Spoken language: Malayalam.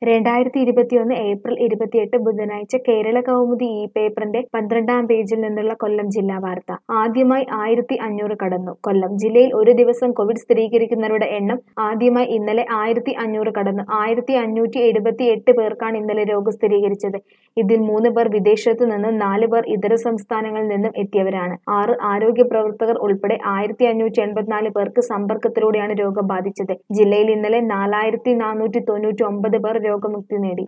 രണ്ടായിരത്തി ഇരുപത്തിയൊന്ന് ഏപ്രിൽ ഇരുപത്തിയെട്ട് ബുധനാഴ്ച കേരള കൗമുദി ഈ പേപ്പറിന്റെ പന്ത്രണ്ടാം പേജിൽ നിന്നുള്ള കൊല്ലം ജില്ലാ വാർത്ത ആദ്യമായി ആയിരത്തി അഞ്ഞൂറ് കടന്നു കൊല്ലം ജില്ലയിൽ ഒരു ദിവസം കോവിഡ് സ്ഥിരീകരിക്കുന്നവരുടെ എണ്ണം ആദ്യമായി ഇന്നലെ ആയിരത്തി അഞ്ഞൂറ് കടന്നു ആയിരത്തി അഞ്ഞൂറ്റി എഴുപത്തി എട്ട് പേർക്കാണ് ഇന്നലെ രോഗം സ്ഥിരീകരിച്ചത് ഇതിൽ മൂന്ന് പേർ വിദേശത്തു നിന്നും നാല് പേർ ഇതര സംസ്ഥാനങ്ങളിൽ നിന്നും എത്തിയവരാണ് ആറ് ആരോഗ്യ പ്രവർത്തകർ ഉൾപ്പെടെ ആയിരത്തി അഞ്ഞൂറ്റി എൺപത്തിനാല് പേർക്ക് സമ്പർക്കത്തിലൂടെയാണ് രോഗം ബാധിച്ചത് ജില്ലയിൽ ഇന്നലെ നാലായിരത്തി നാനൂറ്റി തൊണ്ണൂറ്റി ഒമ്പത് പേർ രോഗമുക്തി നേടി